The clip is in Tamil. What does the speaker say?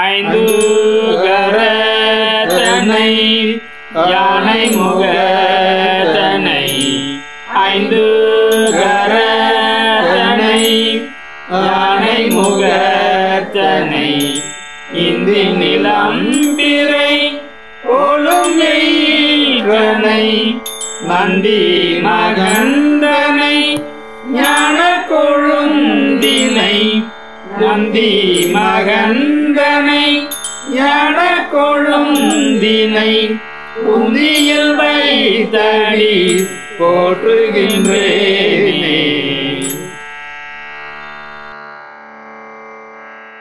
ஐந்து கரத்தனை யானை முகத்தனை ஐந்து கரத்தனை யானை முகத்தனை இந்தி நிலம் பிறை ஒழுங்கை நந்தி மகந்தனை ஞான கொழுந்தினை நந்தி மகந்தனை ஞான கொழுந்தினை உந்தியில் வைத்தடி போற்றுகின்றேனே